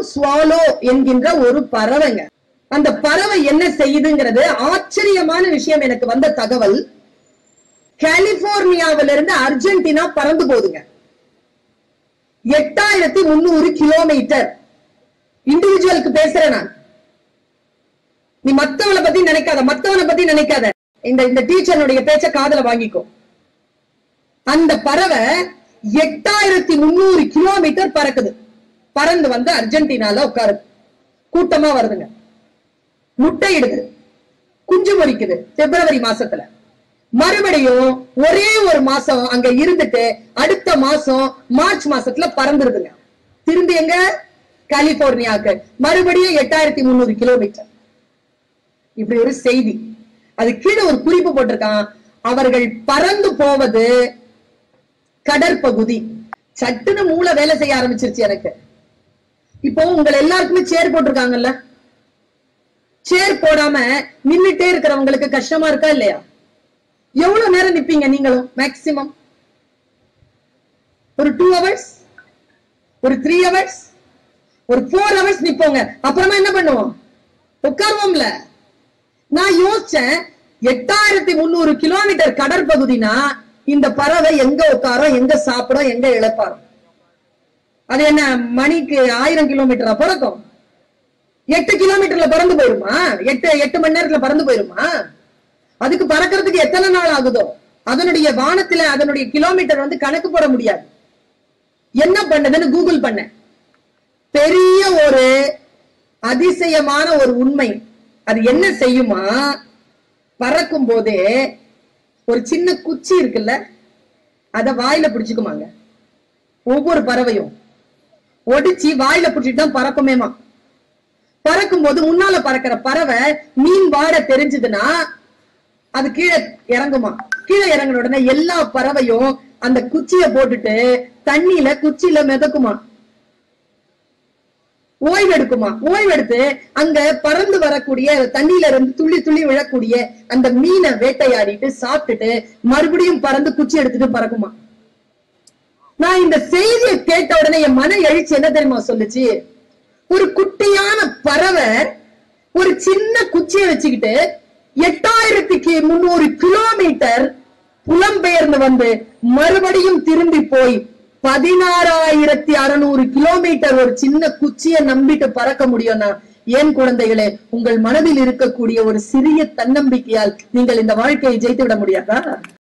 swallow என்கின்ற ஒரு பறவைங்க அந்த பறவை என்ன செய்யுதுங்கிறது ஆச்சரியமான விஷயம் எனக்கு வந்த தகவல் கலிபோர்னியாவில இருந்து அர்ஜென்டினா பறந்து போகுதுங்க எட்டாயிரத்தி முன்னூறு கிலோமீட்டர் இண்டிவிஜுவலுக்கு பேசுறேன் நான் நீ மத்தவனை பத்தி நினைக்காத மத்தவனை பத்தி நினைக்காத இந்த இந்த டீச்சருடைய பேச்ச காதுல வாங்கிக்கோ அந்த பறவை எட்டாயிரத்தி முன்னூறு கிலோமீட்டர் பறக்குது பறந்து வந்து அர்ஜென்டினால உட்காருது கூட்டமா வருதுங்க முட்டையிடுது குஞ்சு பொரிக்குது பிப்ரவரி மாசத்துல மறுபடியும் ஒரே ஒரு மாசம் அங்க இருந்துட்டு அடுத்த மாசம் மார்ச் மாசத்துல பறந்துருதுங்க திரும்பி எங்க கலிபோர்னியாக்கு மறுபடியும் எட்டாயிரத்தி முன்னூறு கிலோமீட்டர் இப்படி ஒரு செய்தி அது கீழே ஒரு குறிப்பு போட்டிருக்கான் அவர்கள் பறந்து போவது கடற்பகுதி சட்டுன்னு மூளை வேலை செய்ய ஆரம்பிச்சிருச்சு எனக்கு இப்போ உங்களை எல்லாருக்குமே சேர் போட்டிருக்காங்கல்ல சேர் போடாம நின்னுட்டே இருக்கிறவங்களுக்கு கஷ்டமா இருக்கா இல்லையா எவ்வளவு நேரம் நிப்பீங்க நீங்களும் மேக்சிமம் ஒரு டூ ஹவர்ஸ் ஒரு த்ரீ ஹவர்ஸ் ஒரு ஃபோர் ஹவர்ஸ் நிப்போங்க அப்புறமா என்ன பண்ணுவோம் உட்காருவோம்ல நான் யோசிச்சேன் எட்டாயிரத்தி முன்னூறு கிலோமீட்டர் கடற்பகுதினா இந்த பறவை எங்க உட்காரும் எங்க சாப்பிடும் எங்க இழப்பாரும் அது என்ன மணிக்கு ஆயிரம் கிலோமீட்டரா பறக்கும் எட்டு கிலோமீட்டர்ல பறந்து போயிருமா எட்டு எட்டு மணி நேரத்துல பறந்து போயிருமா அதுக்கு பறக்கிறதுக்கு எத்தனை நாள் ஆகுதோ அதனுடைய வானத்துல அதனுடைய கிலோமீட்டர் வந்து கணக்கு போட முடியாது என்ன பண்ணதுன்னு கூகுள் பண்ணேன் பெரிய ஒரு அதிசயமான ஒரு உண்மை அது என்ன செய்யுமா பறக்கும் போதே ஒரு சின்ன குச்சி இருக்குல்ல அத வாயில பிடிச்சுக்குமாங்க ஒவ்வொரு பறவையும் ஒடிச்சு வாயில பிடிச்சிட்டு தான் பறக்குமேமா பறக்கும் போது முன்னால பறக்கிற பறவை மீன் வாட தெரிஞ்சதுன்னா அது கீழே இறங்குமா கீழே இறங்கின உடனே எல்லா பறவையும் அந்த குச்சிய போட்டுட்டு தண்ணியில குச்சியில மிதக்குமா ஓய்வெடுக்குமா ஓய்வெடுத்து அங்க பறந்து வரக்கூடிய தண்ணியில இருந்து துள்ளி துள்ளி விழக்கூடிய அந்த மீனை வேட்டையாடிட்டு சாப்பிட்டுட்டு மறுபடியும் பறந்து குச்சி எடுத்துட்டு பறக்குமா நான் இந்த செய்தியை கேட்ட உடனே என் மன எழுச்சி என்ன தெரியுமா சொல்லுச்சு ஒரு குட்டியான பறவை ஒரு சின்ன குச்சியை வச்சுக்கிட்டு எட்டாயிரத்துக்கு முன்னூறு கிலோமீட்டர் புலம்பெயர்ந்து வந்து மறுபடியும் திரும்பி போய் பதினாறாயிரத்தி அறுநூறு கிலோமீட்டர் ஒரு சின்ன குச்சியை நம்பிட்டு பறக்க முடியும்னா ஏன் குழந்தைகளே உங்கள் மனதில் இருக்கக்கூடிய ஒரு சிறிய தன்னம்பிக்கையால் நீங்கள் இந்த வாழ்க்கையை ஜெயித்து விட முடியாதா